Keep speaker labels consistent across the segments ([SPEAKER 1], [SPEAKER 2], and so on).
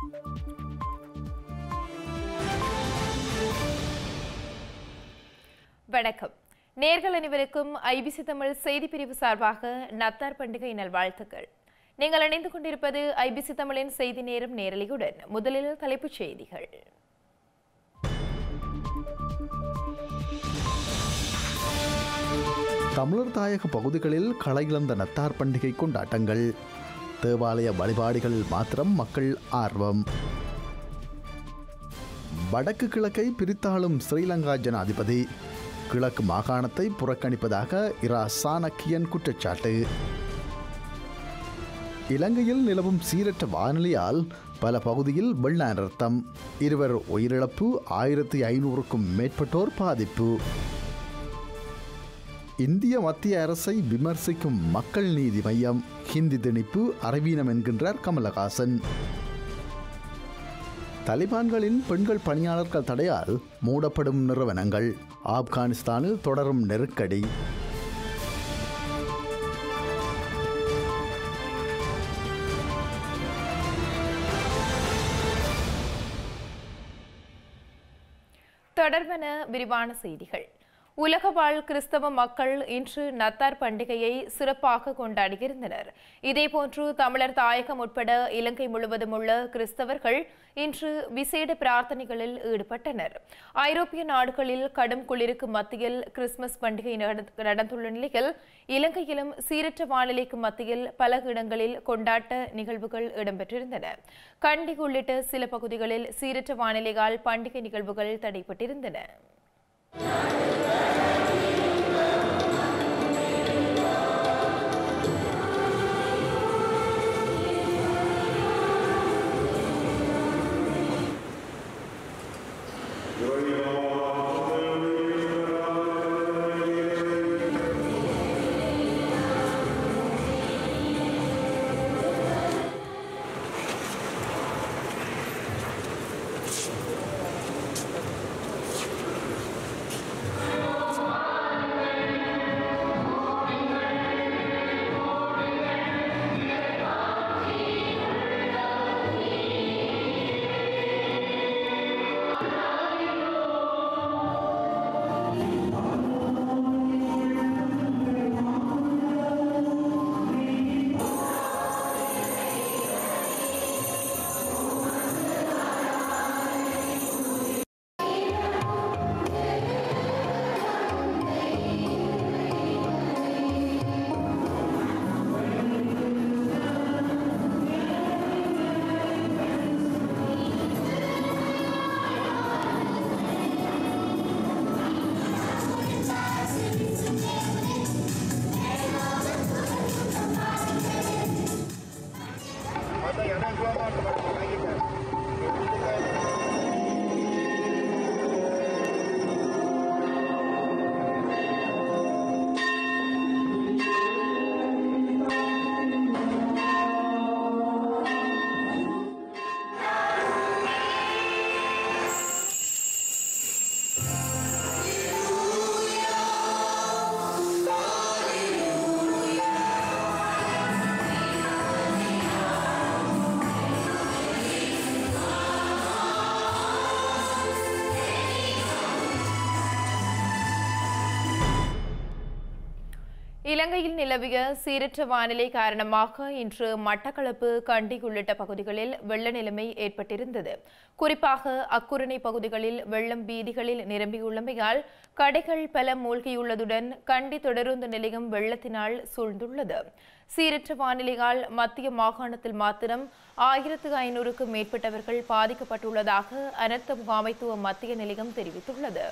[SPEAKER 1] வணக்கம் நேர்கள் அனைவருக்கும் ஐபிசி தமிழ் செய்தி பிரிவு சார்பாக நத்தார் பண்டிகை நல்வாழ்த்துக்கள் நீங்கள் இணைந்து கொண்டிருப்பது ஐபிசி தமிழின் செய்தி நேரம் நேரலையுடன் முதலில் தலைப்புச் செய்திகள்
[SPEAKER 2] தமிழர் தாயக பகுதிகளில் களையிழந்த நத்தார் பண்டிகை கொண்டாட்டங்கள் தேவாலய வழிபாடுகள் மாத்திரம் மக்கள் ஆர்வம் வடக்கு கிழக்கை பிரித்தாளும் ஸ்ரீலங்கா ஜனாதிபதி கிழக்கு மாகாணத்தை புறக்கணிப்பதாக இரா சாணக்கியன் குற்றச்சாட்டு இலங்கையில் நிலவும் சீரற்ற வானிலையால் பல பகுதியில் வெள்ள அனர்த்தம் இருவர் உயிரிழப்பு ஆயிரத்தி ஐநூறுக்கும் மேற்பட்டோர் பாதிப்பு இந்திய மத்திய அரசை விமர்சிக்கும் மக்கள் நீதி மையம் ஹிந்தி திணிப்பு அறிவீனம் என்கின்றார் கமலஹாசன் தலிபான்களின் பெண்கள் பணியாளர்கள் தடையால் மூடப்படும் நிறுவனங்கள் ஆப்கானிஸ்தானில் தொடரும் நெருக்கடி
[SPEAKER 1] தொடர்பென விரிவான செய்திகள் உலக வாழ் கிறிஸ்தவ மக்கள் இன்று நத்தார் பண்டிகையை சிறப்பாக கொண்டாடியிருந்தனர் இதேபோன்று தமிழர் தாயகம் உட்பட இலங்கை முழுவதும் உள்ள கிறிஸ்தவர்கள் இன்று விசேட பிரார்த்தனைகளில் ஈடுபட்டனர் ஐரோப்பிய நாடுகளில் கடும் குளிருக்கு மத்தியில் கிறிஸ்துமஸ் பண்டிகை நட- நடந்துள்ள நிலையில் இலங்கையிலும் சீரற்ற வானிலைக்கு மத்தியில் பல இடங்களில் கொண்டாட்ட நிகழ்வுகள் இடம்பெற்றிருந்தன கண்டி உள்ளிட்ட சில பகுதிகளில் சீரற்ற வானிலையால் பண்டிகை நிகழ்வுகள் தடைப்பட்டிருந்தன இலங்கையில் நிலவிய சீரற்ற வானிலை காரணமாக இன்று மட்டக்களப்பு கண்டி உள்ளிட்ட பகுதிகளில் வெள்ள நிலைமை ஏற்பட்டிருந்தது குறிப்பாக அக்குரணை பகுதிகளில் வெள்ளம் வீதிகளில் நிரம்பியுள்ளமையால் கடைகள் பல மூழ்கியுள்ளதுடன் கண்டி தொடருந்து நிலையம் வெள்ளத்தினால் சூழ்ந்துள்ளது சீரற்ற வானிலையால் மத்திய மாகாணத்தில் மாத்திரம் ஆயிரத்து ஐநூறுக்கும் மேற்பட்டவர்கள் பாதிக்கப்பட்டுள்ளதாக அனர்த்த முகாமைத்துவ மத்திய நிலையம் தெரிவித்துள்ளது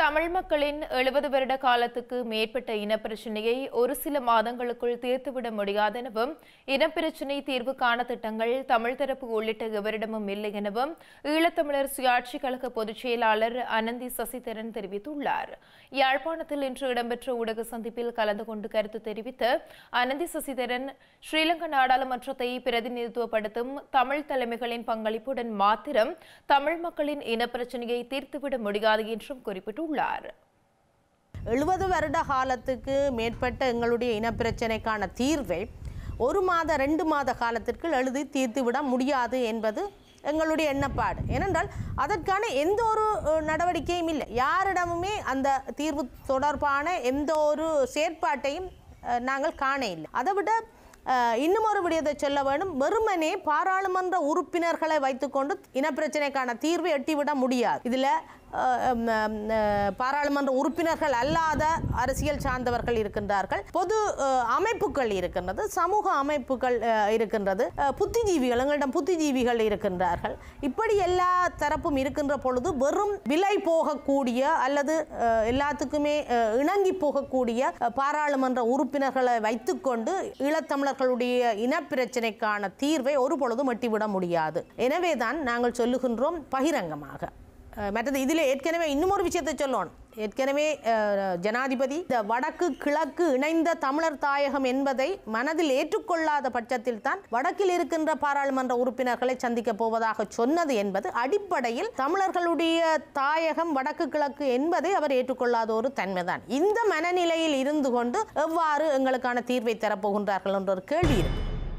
[SPEAKER 1] தமிழ் மக்களின் எழுபது வருட காலத்துக்கு மேற்பட்ட இனப்பிரச்சினையை ஒரு சில மாதங்களுக்குள் தீர்த்துவிட முடியாதெனவும் இனப்பிரச்சினை தீர்வுக்கான திட்டங்கள் தமிழ் தரப்பு உள்ளிட்ட எவரிடமும் இல்லை எனவும் ஈழத்தமிழர் சுயாட்சி கழக பொதுச் செயலாளர் அனந்தி சசிதரன் தெரிவித்துள்ளார் யாழ்ப்பாணத்தில் இன்று இடம்பெற்ற ஊடக சந்திப்பில் கலந்து கொண்டு கருத்து தெரிவித்த அனந்தி சசிதரன் ஸ்ரீலங்கா நாடாளுமன்றத்தை பிரதிநிதித்துவப்படுத்தும் தமிழ் தலைமைகளின் பங்களிப்புடன் மாத்திரம் தமிழ் மக்களின் இனப்பிரச்சினையை தீர்த்துவிட முடியாது என்றும் குறிப்பிட்டுள்ளார்
[SPEAKER 3] எழுபது வருட காலத்துக்கு மேற்பட்ட எங்களுடைய இனப்பிரச்சனைக்கான தீர்வை ஒரு மாத ரெண்டு மாத காலத்திற்குள் எழுதி தீர்த்துவிட முடியாது என்பது எங்களுடைய எண்ணப்பாடு ஏனென்றால் அதற்கான எந்த ஒரு அஹ், நடவடிக்கையும் இல்லை யாரிடமுமே அந்த தீர்வு தொடர்பான எந்த ஒரு செயற்பாட்டையும் அஹ், நாங்கள் காண இல்லை அதை விட அஹ், இன்னும் ஒரு விடயத்தை சொல்ல வேண்டும் வெறுமனே பாராளுமன்ற உறுப்பினர்களை வைத்துக்கொண்டு இனப்பிரச்சனைக்கான தீர்வை எட்டிவிட முடியாது இதில் பாராளுமன்ற உறுப்பினர்கள் அல்லாத அரசியல் சார்ந்தவர்கள் இருக்கின்றார்கள் பொது அஹ், அமைப்புகள் இருக்கின்றது சமூக அமைப்புகள் அஹ், இருக்கின்றது அஹ், புத்திஜீவிகள் எங்களிடம் புத்திஜீவிகள் இருக்கின்றார்கள் இப்படி எல்லா தரப்பும் இருக்கின்ற பொழுது வெறும் விலை போகக்கூடிய அல்லது அஹ், எல்லாத்துக்குமே அஹ், இணங்கி போகக்கூடிய அஹ், பாராளுமன்ற உறுப்பினர்களை வைத்துக்கொண்டு ஈழத்தமிழர்களுடைய இனப்பிரச்சனைக்கான தீர்வை ஒரு பொழுதும் எட்டிவிட முடியாது எனவே தான் நாங்கள் சொல்லுகின்றோம் பகிரங்கமாக அஹ் மற்றது இதில் ஏற்கனவே இன்னும் ஒரு விஷயத்தை சொல்லணும் ஏற்கனவே அஹ், ஜனாதிபதி இந்த வடக்கு கிழக்கு இணைந்த தமிழர் தாயகம் என்பதை மனதில் ஏற்றுக்கொள்ளாத பட்சத்தில் தான் வடக்கில் இருக்கின்ற பாராளுமன்ற உறுப்பினர்களை சந்திக்க போவதாக சொன்னது என்பது அடிப்படையில் தமிழர்களுடைய தாயகம் வடக்கு கிழக்கு என்பதை அவர் ஏற்றுக்கொள்ளாத ஒரு தன்மைதான் இந்த மனநிலையில் இருந்து கொண்டு எவ்வாறு எங்களுக்கான தீர்வை தரப்போகின்றார்கள் என்ற ஒரு கேள்வி இருக்கு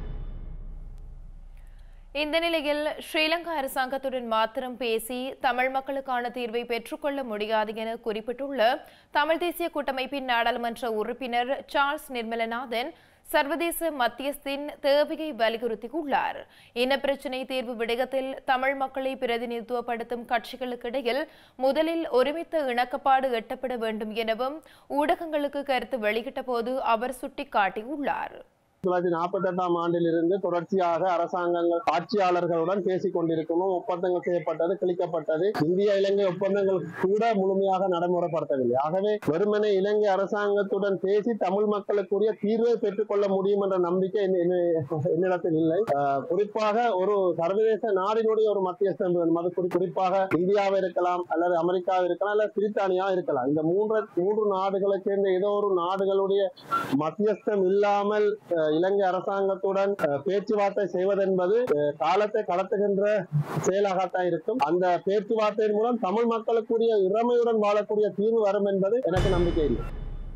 [SPEAKER 1] இந்த நிலையில் ஸ்ரீலங்கா அரசாங்கத்துடன் மாத்திரம் பேசி தமிழ் மக்களுக்கான தீர்வை பெற்றுக்கொள்ள முடியாது என குறிப்பிட்டுள்ள தமிழ் தேசிய கூட்டமைப்பின் நாடாளுமன்ற உறுப்பினர் சார்ல்ஸ் நிர்மலநாதன் சர்வதேச மத்தியஸ்தின் தேவையை வலியுறுத்தியுள்ளார் இனப்பிரச்சினை தீர்வு விடயத்தில் தமிழ் மக்களை பிரதிநிதித்துவப்படுத்தும் கட்சிகளுக்கிடையில் முதலில் ஒருமித்த இணக்கப்பாடு எட்டப்பட வேண்டும் எனவும் ஊடகங்களுக்கு கருத்து வெளியிட்ட போது அவர் சுட்டிக்காட்டியுள்ளார்
[SPEAKER 4] தொள்ளாயிரத்தி நாற்பத்தி எட்டாம் ஆண்டிலிருந்து தொடர்ச்சியாக அரசாங்கங்கள் ஆட்சியாளர்களுடன் பேசிக் கொண்டிருக்கணும் ஒப்பந்தங்கள் செய்யப்பட்டது கிழிக்கப்பட்டது இந்திய இலங்கை ஒப்பந்தங்கள் கூட முழுமையாக நடைமுறைப்படுத்தவில்லை ஆகவே வெறுமனே இலங்கை அரசாங்கத்துடன் பேசி தமிழ் மக்களுக்குரிய தீர்வை பெற்றுக்கொள்ள முடியும் என்ற நம்பிக்கை என்ன- என்ன- என்னிடத்தில் இல்லை ஆஹ் குறிப்பாக ஒரு சர்வதேச நாடினுடைய ஒரு மத்தியஸ்தம் வேண்டும் அது குறி- குறிப்பாக இந்தியாவை இருக்கலாம் அல்லது அமெரிக்காவை இருக்கலாம் அல்லது பிரித்தானியா இருக்கலாம் இந்த மூன்று மூன்று நாடுகளை சேர்ந்த ஏதோ ஒரு நாடுகளுடைய மத்தியஸ்தம் இல்லாமல் அஹ், இலங்கை அரசாங்கத்துடன் அஹ், பேச்சுவார்த்தை செய்வதென்பது அஹ், காலத்தை கடத்துகின்ற செயலாகத்தான் இருக்கும் அந்த பேச்சுவார்த்தையின் மூலம் தமிழ் மக்களுக்குரிய இறமையுடன் வாழக்கூடிய தீர்வு வரும் என்பது எனக்கு நம்பிக்கை இல்லை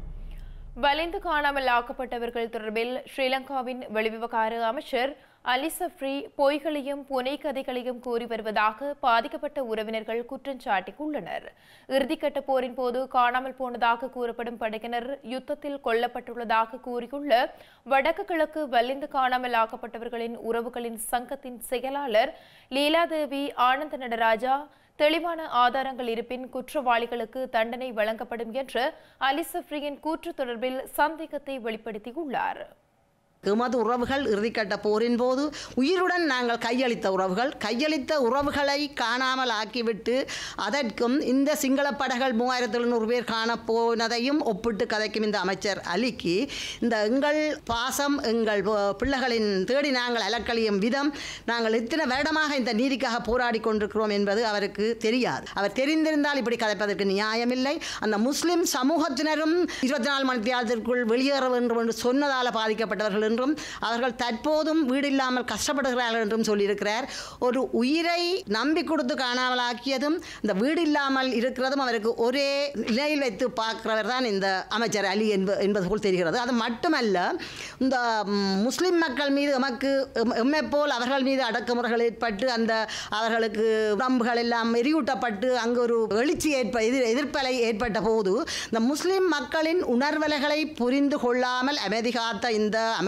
[SPEAKER 1] வலிந்து காணாமல் ஆக்கப்பட்டவர்கள் தொடர்பில் ஸ்ரீலங்காவின் வெளிவிவகார அமைச்சர் அலி சஃப்ரி பொய்களையும் புனை கதைகளையும் கூறி வருவதாக பாதிக்கப்பட்ட உறவினர்கள் குற்றம் சாட்டியுள்ளனர் இறுதிக்கட்ட போரின் போது காணாமல் போனதாக கூறப்படும் படையினர் யுத்தத்தில் கொல்லப்பட்டுள்ளதாக கூறியுள்ள வடக்கு கிழக்கு வலிந்து காணாமல் ஆக்கப்பட்டவர்களின் உறவுகளின் சங்கத்தின் செயலாளர் லீலாதேவி ஆனந்த நடராஜா தெளிவான ஆதாரங்கள் இருப்பின் குற்றவாளிகளுக்கு தண்டனை வழங்கப்படும் என்று அலி சஃப்ரியின் கூற்று தொடர்பில் சந்தேகத்தை வெளிப்படுத்தியுள்ளார்
[SPEAKER 5] எமது உறவுகள் இறுதிக்கட்ட போரின் போது உயிருடன் நாங்கள் கையளித்த உறவுகள் கையளித்த உறவுகளை காணாமல் ஆக்கிவிட்டு அதற்கும் இந்த சிங்கள படைகள் மூவாயிரத்தி எழுநூறு பேர் காணப்போனதையும் ஒப்பிட்டு கதைக்கும் இந்த அமைச்சர் அலிக்கு இந்த எங்கள் பாசம் எங்கள் பு- பிள்ளைகளின் தேடி நாங்கள் அலக்கழியும் விதம் நாங்கள் இத்தனை வருடமாக இந்த நீதிக்காக போராடி கொண்டிருக்கிறோம் என்பது அவருக்கு தெரியாது அவர் தெரிந்திருந்தால் இப்படி கதைப்பதற்கு நியாயமில்லை அந்த முஸ்லிம் சமூகத்தினரும் இருபத்தி நாலு மணி நேரத்திற்குள் வெளியேற வேண்டும் என்று சொன்னதால் பாதிக்கப்பட்டவர்கள் என்றும் அவர்கள் தற்போதும் வீடு இல்லாமல் கஷ்டப்படுகிறார்கள் என்றும் சொல்லியிருக்கிறார் ஒரு உயிரை நம்பி கொடுத்து காணாமல் ஆக்கியதும் இந்த வீடு இல்லாமல் இருக்கிறதும் அவருக்கு ஒரே நிலையில் வைத்து பார்க்கிறவர் தான் இந்த அமைச்சர் அலி என்ப என்பது போல் தெரிகிறது அது மட்டுமல்ல இந்த ம், முஸ்லிம் மக்கள் மீது எமக்கு எம்- எம்மை போல் அவர்கள் மீது அடக்குமுறைகள் ஏற்பட்டு அந்த அவர்களுக்கு உடம்புகள் எல்லாம் எரியூட்டப்பட்டு அங்கு ஒரு எழுச்சி ஏற்ப எதிர் எதிர்ப்பலை ஏற்பட்ட போது இந்த முஸ்லிம் மக்களின் உணர்வலைகளை புரிந்து கொள்ளாமல் அமைதி காத்த இந்த அமைச்சர்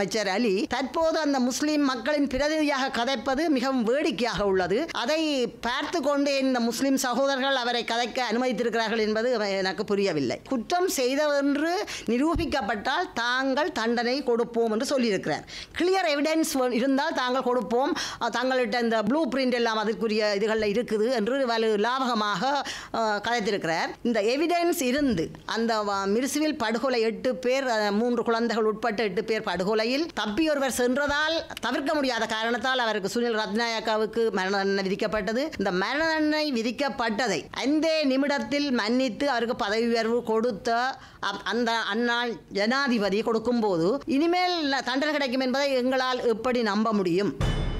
[SPEAKER 5] அமைச்சர் அலி தற்போது அந்த முஸ்லிம் மக்களின் பிரதிநிதியாக கதைப்பது மிகவும் வேடிக்கையாக உள்ளது அதை பார்த்து கொண்டே இந்த முஸ்லிம் சகோதரர்கள் அவரை கதைக்க அனுமதித்திருக்கிறார்கள் என்பது எனக்கு புரியவில்லை குற்றம் செய்தவென்று நிரூபிக்கப்பட்டால் தாங்கள் தண்டனை கொடுப்போம் என்று சொல்லியிருக்கிறார் கிளியர் எவிடன்ஸ் இருந்தால் தாங்கள் கொடுப்போம் அஹ், தங்கள்கிட்ட இந்த ப்ளூ பிரிண்ட் எல்லாம் அதற்குரிய இதுகளில் இருக்குது என்று வலு லாபகமாக அஹ், கதைத்திருக்கிறார் இந்த எவிடன்ஸ் இருந்து அந்த வ- மிர்சுவில் படுகொலை எட்டு பேர் அஹ், மூன்று குழந்தைகள் உட்பட்ட எட்டு பேர் படுகொலையில் தப்பியொருவர் சென்றதால் தவிர்க்க முடியாத காரணத்தால் அவருக்கு சுனில் ரத்நாயக்காவுக்கு மரண தண்டனை விதிக்கப்பட்டது இந்த மரண தண்டனை விதிக்கப்பட்டதை அந்த நிமிடத்தில் மன்னித்து அவருக்கு பதவி உயர்வு கொடுத்த அப்- அந்த அந்நாள் ஜனாதிபதி கொடுக்கும்போது இனிமேல் தண்டனை கிடைக்கும் என்பதை எங்களால் எப்படி நம்ப முடியும்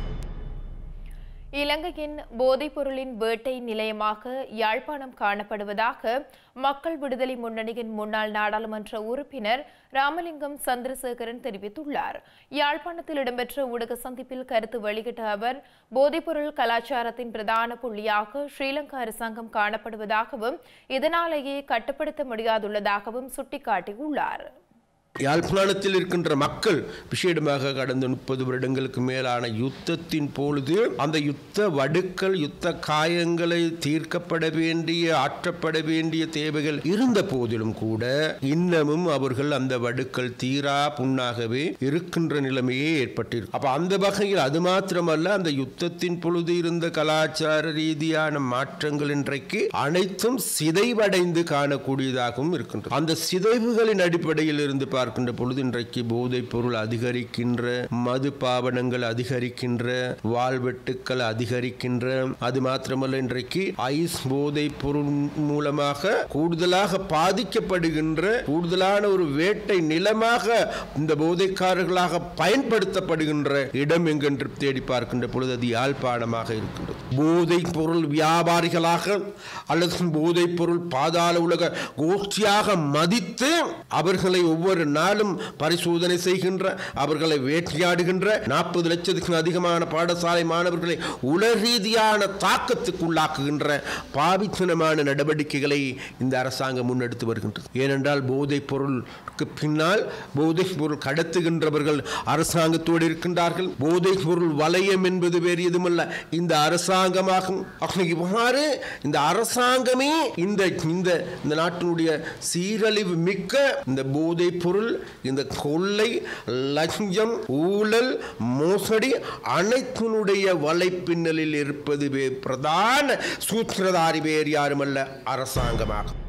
[SPEAKER 1] இலங்கையின் போதைப் பொருளின் வேட்டை நிலையமாக யாழ்ப்பாணம் காணப்படுவதாக மக்கள் விடுதலை முன்னணியின் முன்னாள் நாடாளுமன்ற உறுப்பினர் ராமலிங்கம் சந்திரசேகரன் தெரிவித்துள்ளார் யாழ்ப்பாணத்தில் இடம்பெற்ற ஊடக சந்திப்பில் கருத்து வெளியிட்ட அவர் போதைப்பொருள் கலாச்சாரத்தின் பிரதான புள்ளியாக ஸ்ரீலங்கா அரசாங்கம் காணப்படுவதாகவும் இதனாலேயே கட்டுப்படுத்த முடியாதுள்ளதாகவும் சுட்டிக்காட்டியுள்ளார்
[SPEAKER 6] யாழ்ப்பாணத்தில் இருக்கின்ற மக்கள் விசேடமாக கடந்த முப்பது வருடங்களுக்கு மேலான யுத்தத்தின் பொழுது அந்த யுத்த வடுக்கள் யுத்த காயங்களை தீர்க்கப்பட வேண்டிய ஆற்றப்பட வேண்டிய தேவைகள் இருந்த போதிலும் கூட இன்னமும் அவர்கள் அந்த வடுக்கள் தீரா புண்ணாகவே இருக்கின்ற நிலைமையே ஏற்பட்டிருக்கு அப்ப அந்த வகையில் அது மாத்திரமல்ல அந்த யுத்தத்தின் பொழுது இருந்த கலாச்சார ரீதியான மாற்றங்கள் இன்றைக்கு அனைத்தும் சிதைவடைந்து காணக்கூடியதாகவும் இருக்கின்றது அந்த சிதைவுகளின் அடிப்படையில் இருந்து பார்க்கின்ற பொழுது இன்றைக்கு போதைப் பொருள் அதிகரிக்கின்ற மது பாவனங்கள் அதிகரிக்கின்ற வாழ்வெட்டுக்கள் அதிகரிக்கின்ற அது மாத்திரமல்ல இன்றைக்கு ஐஸ் போதைப் பொருள் மூலமாக கூடுதலாக பாதிக்கப்படுகின்ற கூடுதலான ஒரு வேட்டை நிலமாக இந்த போதைக்காரர்களாக பயன்படுத்தப்படுகின்ற இடம் எங்கென்று தேடி பார்க்கின்ற பொழுது அது யாழ்ப்பாணமாக இருக்கின்றது போதைப் பொருள் வியாபாரிகளாக அல்லது போதைப் பொருள் பாதாள உலக கோஷ்டியாக மதித்து அவர்களை ஒவ்வொரு நாளும் பரிசோதனை செய்கின்ற அவர்களை வேட்டையாடுகின்ற நாற்பது லட்சத்துக்கும் அதிகமான பாடசாலை மாணவர்களை உலர் ரீதியான தாக்கத்துக்கு உள்ளாக்குகின்ற பாவித்தனமான நடவடிக்கைகளை இந்த அரசாங்கம் முன்னெடுத்து வருகின்றது ஏனென்றால் போதைப் பொருளுக்கு பின்னால் போதைப் பொருள் கடத்துகின்றவர்கள் அரசாங்கத்தோடு இருக்கின்றார்கள் போதைப் பொருள் வலயம் என்பது வேறு எதுமல்ல இந்த அரசாங்கமாகும் ஆக இவ்வாறு இந்த அரசாங்கமே இந்த இந்த இந்த நாட்டினுடைய சீரழிவு மிக்க இந்த போதைப் பொருள் இந்த கொள்ளை லஞ்சம் ஊழல் மோசடி அனைத்தினுடைய வலைப்பின்னலில் இருப்பது வே- பிரதான சூத்திரதாரி வேறு யாருமல்ல அரசாங்கமாகும்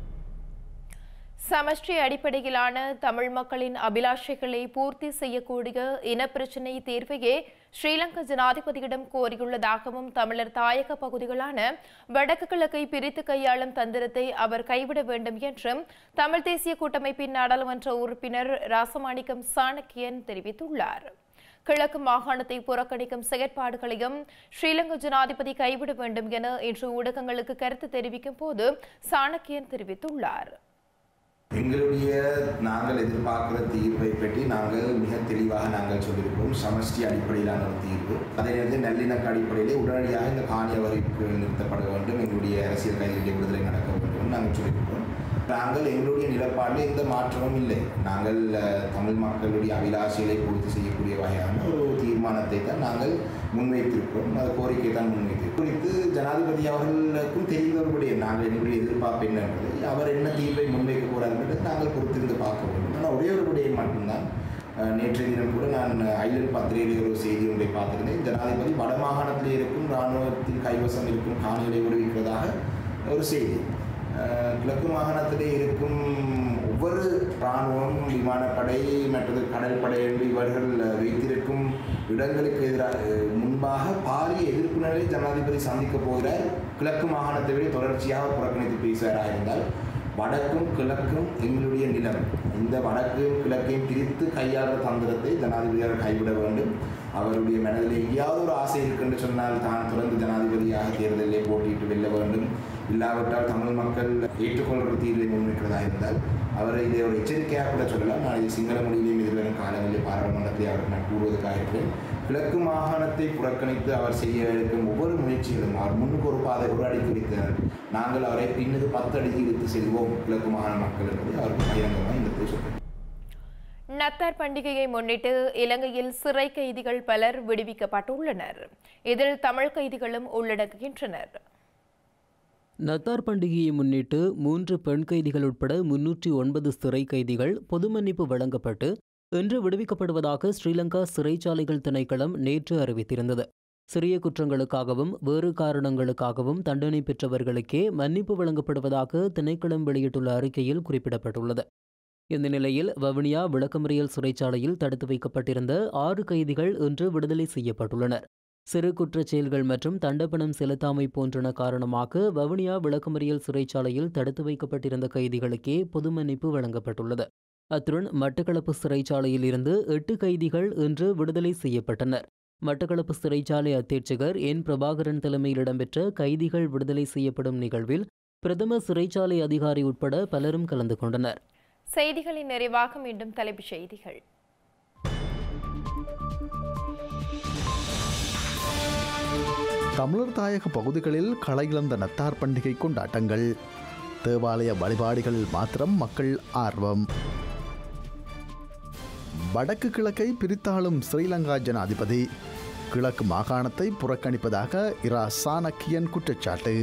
[SPEAKER 1] சமஷ்டி அடிப்படையிலான தமிழ் மக்களின் அபிலாஷைகளை பூர்த்தி செய்யக்கூடிய இனப்பிரச்சினை தீர்வையே ஸ்ரீலங்கா ஜனாதிபதியிடம் கோரியுள்ளதாகவும் தமிழர் தாயக பகுதிகளான வடக்கு கிழக்கை பிரித்து கையாளும் தந்திரத்தை அவர் கைவிட வேண்டும் என்றும் தமிழ் தேசிய கூட்டமைப்பின் நாடாளுமன்ற உறுப்பினர் ராசமாணிக்கம் சாணக்கியன் தெரிவித்துள்ளார் கிழக்கு மாகாணத்தை புறக்கணிக்கும் செயற்பாடுகளையும் ஸ்ரீலங்கா ஜனாதிபதி கைவிட வேண்டும் என இன்று ஊடகங்களுக்கு கருத்து தெரிவிக்கும் போது சாணக்கியன் தெரிவித்துள்ளார்
[SPEAKER 7] எங்களுடைய நாங்கள் எதிர்பார்க்கிற தீர்வை பற்றி நாங்கள் மிக தெளிவாக நாங்கள் சொல்லியிருக்கோம் சமஷ்டி அடிப்படையிலான ஒரு தீர்வு அதே நேரத்தில் நல்லிணக்க அடிப்படையிலே உடனடியாக இந்த காணிய வரிப்பு நிறுத்தப்பட வேண்டும் எங்களுடைய அரசியல் கைதிகளுடைய விடுதலை நடக்க வேண்டும் நாங்கள் சொல்லியிருக்கோம் நாங்கள் எங்களுடைய நிலப்பாட்டில் எந்த மாற்றமும் இல்லை நாங்கள் அஹ், தமிழ் மக்களுடைய அபிலாஷைகளை பூர்த்தி செய்யக்கூடிய வகையான ஒரு தீர்மானத்தை தான் நாங்கள் முன்வைத்திருக்கிறோம் அந்த கோரிக்கை தான் முன்வைத்திருக்கிறோம் குறித்து ஜனாதிபதி அவர்களுக்கும் தெரிந்தவர்களுடைய நாங்கள் எங்களுடைய எதிர்பார்ப்பு என்னன்றது அவர் என்ன தீர்வை முன்வைக்க போறார் என்பதை நாங்கள் பொறுத்திருந்து பார்க்க வேண்டும் ஆனால் ஒரே ஒரு விடயம் மட்டும்தான் அஹ், நேற்றைய தினம் கூட நான் ஐலண்ட் பத்திரிகையில் ஒரு செய்தி ஒன்றை பார்த்திருந்தேன் ஜனாதிபதி வடமாகாணத்தில் இருக்கும் இராணுவத்தின் கைவசம் இருக்கும் காணிகளை விடுவிக்கிறதாக ஒரு செய்தி அஹ், கிழக்கு மாகாணத்திலே இருக்கும் ஒவ்வொரு இராணுவம் விமானப்படை மற்றது கடற்படை என்று இவர்கள் வைத்திருக்கும் இடங்களுக்கு எதிராக முன்பாக பாரிய எதிர்ப்பு நிலையை ஜனாதிபதி சந்திக்க போகிறார் கிழக்கு மாகாணத்தை விட தொடர்ச்சியாக புறக்கணித்து பேசுகிறார் இருந்தால் வடக்கும் கிழக்கும் எங்களுடைய நிலம் இந்த வடக்கையும் கிழக்கையும் பிரித்து கையாளுற தந்திரத்தை ஜனாதிபதியார் கைவிட வேண்டும் அவருடைய மனதில் எங்கேயாவது ஒரு ஆசை இருக்குன்னு சொன்னால் தான் தொடர்ந்து ஜனாதிபதியாக தேர்தலிலே போட்டியிட்டு வெல்ல வேண்டும் இல்லாவிட்டால் தமிழ் மக்கள் ஏற்றுக்கொள்கிற தீர்வை முன்வைக்கிறதா இருந்தால் அவர் இதை ஒரு எச்சரிக்கையாக கூட சொல்லலாம் நான் இது சிங்கள மொழியிலேயும் எதிர்வரும் காலங்களில் பாராளுமன்றத்தை அவர் நான் கூறுவதற்காக இருக்கிறேன் கிழக்கு மாகாணத்தை புறக்கணித்து அவர் செய்ய இருக்கும் ஒவ்வொரு முயற்சிகளும் அவர் முன்னுக்கு ஒரு பாதை ஒரு அடி குறித்தார் நாங்கள் அவரை பின்னுக்கு பத்து அடி இழுத்து செல்வோம் கிழக்கு மாகாண மக்கள் என்பதை அவருக்கு பகிரங்கமாக இந்த சொல்கிறேன்
[SPEAKER 1] நத்தார் பண்டிகையை முன்னிட்டு இலங்கையில் சிறை கைதிகள் பலர் விடுவிக்கப்பட்டுள்ளனர் இதில் தமிழ் கைதிகளும் உள்ளடங்குகின்றனர்
[SPEAKER 8] நத்தார் பண்டிகையை முன்னிட்டு மூன்று பெண் கைதிகள் உட்பட முன்னூற்றி ஒன்பது சிறை கைதிகள் பொது மன்னிப்பு வழங்கப்பட்டு இன்று விடுவிக்கப்படுவதாக ஸ்ரீலங்கா சிறைச்சாலைகள் திணைக்களம் நேற்று அறிவித்திருந்தது சிறிய குற்றங்களுக்காகவும் வேறு காரணங்களுக்காகவும் தண்டனை பெற்றவர்களுக்கே மன்னிப்பு வழங்கப்படுவதாக திணைக்களம் வெளியிட்டுள்ள அறிக்கையில் குறிப்பிடப்பட்டுள்ளது இந்த நிலையில் வவுனியா விளக்கமறியல் சிறைச்சாலையில் தடுத்து வைக்கப்பட்டிருந்த ஆறு கைதிகள் இன்று விடுதலை செய்யப்பட்டுள்ளனர் சிறு குற்றச் செயல்கள் மற்றும் தண்டப்பணம் செலுத்தாமை போன்றன காரணமாக வவுனியா விளக்கமறியல் சிறைச்சாலையில் தடுத்து வைக்கப்பட்டிருந்த கைதிகளுக்கே பொது மன்னிப்பு வழங்கப்பட்டுள்ளது அத்துடன் மட்டக்களப்பு சிறைச்சாலையில் இருந்து எட்டு கைதிகள் இன்று விடுதலை செய்யப்பட்டனர் மட்டக்களப்பு சிறைச்சாலை அத்தீட்சகர் என் பிரபாகரன் தலைமையில் இடம்பெற்ற கைதிகள் விடுதலை செய்யப்படும் நிகழ்வில் பிரதம சிறைச்சாலை அதிகாரி உட்பட பலரும் கலந்து கொண்டனர்
[SPEAKER 1] செய்திகளின் நிறைவாக மீண்டும் தலைப்புச் செய்திகள்
[SPEAKER 2] தமிழர் தாயக பகுதிகளில் களையிழந்த நத்தார் பண்டிகை கொண்டாட்டங்கள் தேவாலய வழிபாடுகளில் மாத்திரம் மக்கள் ஆர்வம் வடக்கு கிழக்கை பிரித்தாளும் ஸ்ரீலங்கா ஜனாதிபதி கிழக்கு மாகாணத்தை புறக்கணிப்பதாக இரா சாணக்கியன் குற்றச்சாட்டு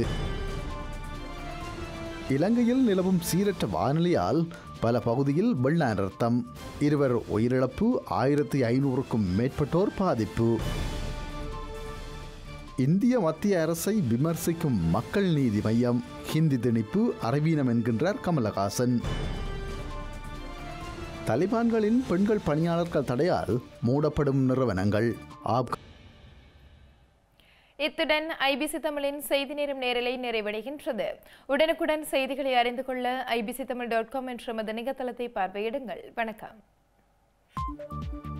[SPEAKER 2] இலங்கையில் நிலவும் சீரற்ற வானிலையால் பல பகுதியில் வெள்ள அனர்த்தம் இருவர் உயிரிழப்பு ஆயிரத்தி ஐநூறுக்கும் மேற்பட்டோர் பாதிப்பு இந்திய மத்திய அரசை விமர்சிக்கும் மக்கள் நீதி மையம் ஹிந்தி திணிப்பு அறிவீனம் என்கின்றார் கமலஹாசன் தலிபான்களின் பெண்கள் பணியாளர்கள் தடையால் மூடப்படும் நிறுவனங்கள் ஆப்
[SPEAKER 1] இத்துடன் ஐபிசி தமிழின் செய்தி நேரம் நேரலை நிறைவடைகின்றது உடனுக்குடன் செய்திகளை அறிந்து கொள்ள ஐபிசி தமிழ் டாட் காம் என்ற நமது இணையதளத்தை பார்வையிடுங்கள் வணக்கம்